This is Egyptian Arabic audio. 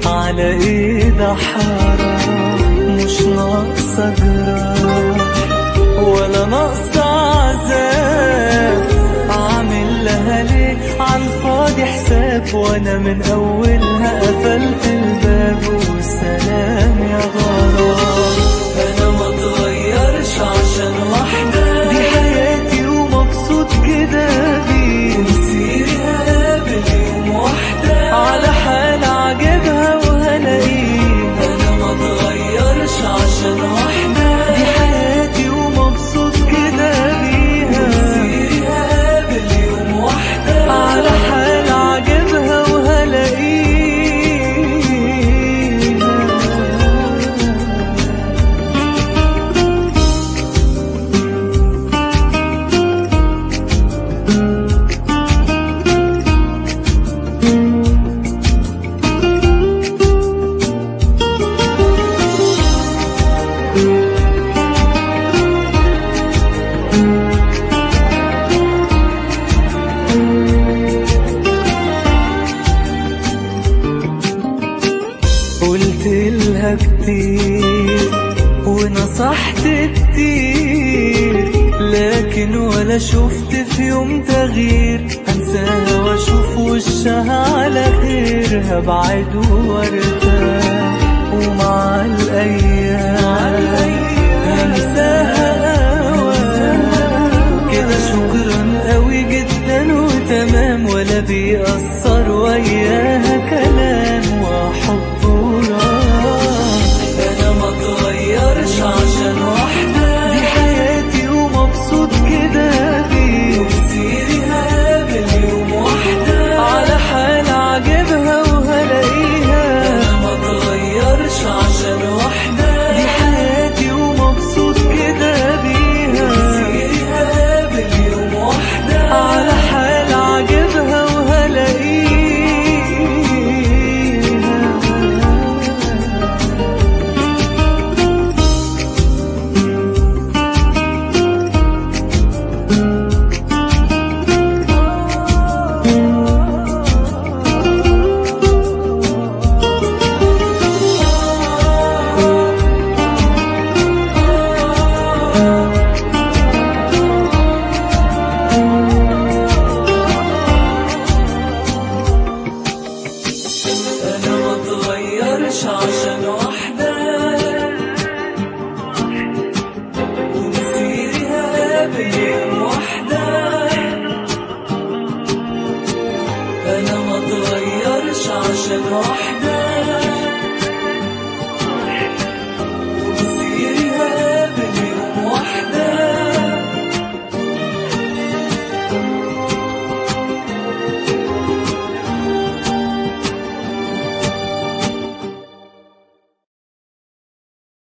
على ايد حرام مش ناقصة جراح ولا ناقصة عذاب اعمل لها ليه عالفاضي حساب وانا من اولها قفلت الباب والسلام يا غرام انا ما اتغيرش عشان واحدة دي حياتي ومبسوط كده بيه مسيري هقابل يوم واحدة على حال عجبها وهلاقيه انا ما اتغيرش عشان واحدة دي حياتي ومبسوط كده بيها مسيري هقابل يوم واحدة على حال عجبها وهلاقيها قلت لها كتير ونصحت كتير لكن ولا شفت في يوم تغيير انساها واشوف وشها على خير هبعد وارتاح ومع الايام هنساها أوام. كده شكرا قوي جدا وتمام ولا بيأثر وياها كلام وحب وراح انا ما اتغيرش عشان واحدة دي حياتي ومبسوط كده بيه ومسيري هقابل يوم واحدة على حال عجبها وهلاقيها انا ما اتغيرش عشان واحدة دي حياتي ومبسوط كده بيها ومسيري هقابل يوم واحدة على حال عجبها وهلاقيها انا ما اتغيرش عشان